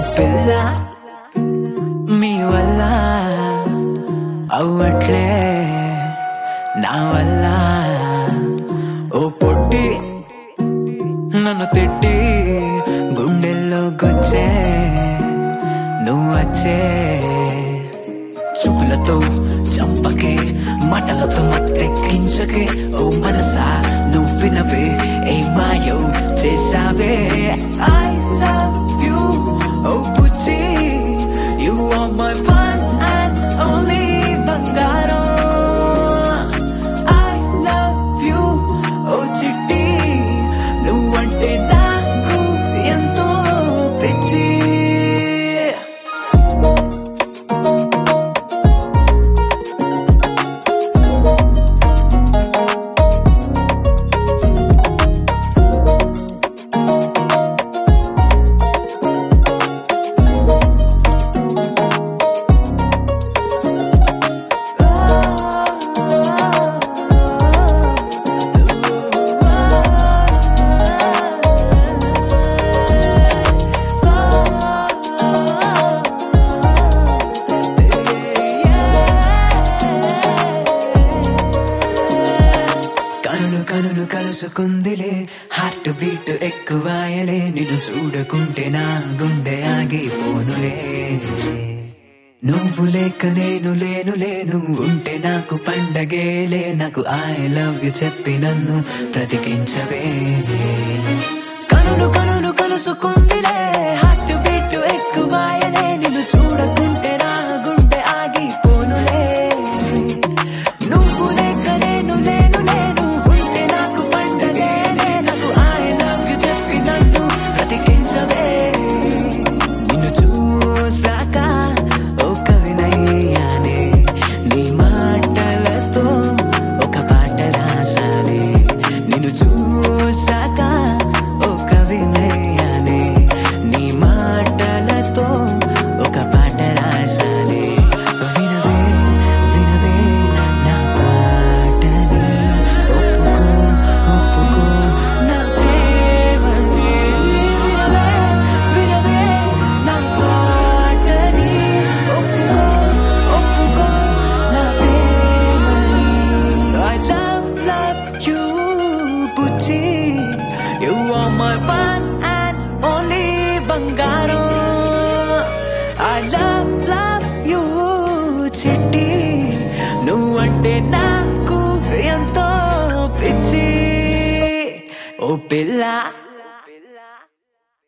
పిల్ల మీ వల్ల అవ్వట్లే నా వల్ల ఓ పొట్టి నన్ను తిట్టి గుండెల్లో గుచ్చే నువ్వు వచ్చే చూపులతో చంపకే మాటలతో మత్తెక్కించకే ఓ మనసా నువ్వు వినవే ఏ మాయో చేసావే ఐ లవ్ యూ ఓ బుజ్జి you are my one and only బంగారం ఐ లవ్ యూ ఓ చిట్టి నువ్వంటే నాకు ఎంతో పిచ్చి కనులు కనులు కలుసుకుందిలే హార్ట్ బీట్ ఎక్కువాయలే నిన్ను చూడకుంటే నా గుండె ఆగిపోనులే నువ్వు లేక నేను లేను లేను ఉంటే నాకు పండగేలే నాకు ఐ లవ్ యు చెప్పి నన్ను బ్రతికించవే కనులు కనులు కలుసుకుందిలే హార్ట్ బీట్ ఎక్కువాయలే నిన్ను చూడకుంటే నా గుండె ఆగిపోనులే నువ్వు లేక నేను లేను నేను ఉంటే నాకు పండగేలే నాకు ఐ లవ్ యు చెప్పి నన్ను బ్రతికించవే నిన్ను చూసాక ఓ కవినయ్యానే నీ మాటలతో ఒక పాట రాశానే నిన్ను చూసాక ఓ కవినయ్యానే నీ మాటలతో ఒక పాట రాశానే వినవే వినవే నా పాటని ఒప్పుకో ఒప్పుకో నా ప్రేమని వినవే వినవే నా పాటని ఒప్పుకో ఒప్పుకో నా ప్రేమని I love love you Bujji You are my one and only బంగారం I love love you చిట్టి నువ్వంటే నాకు ఎంతో పిచ్చి ఓ పిల్ల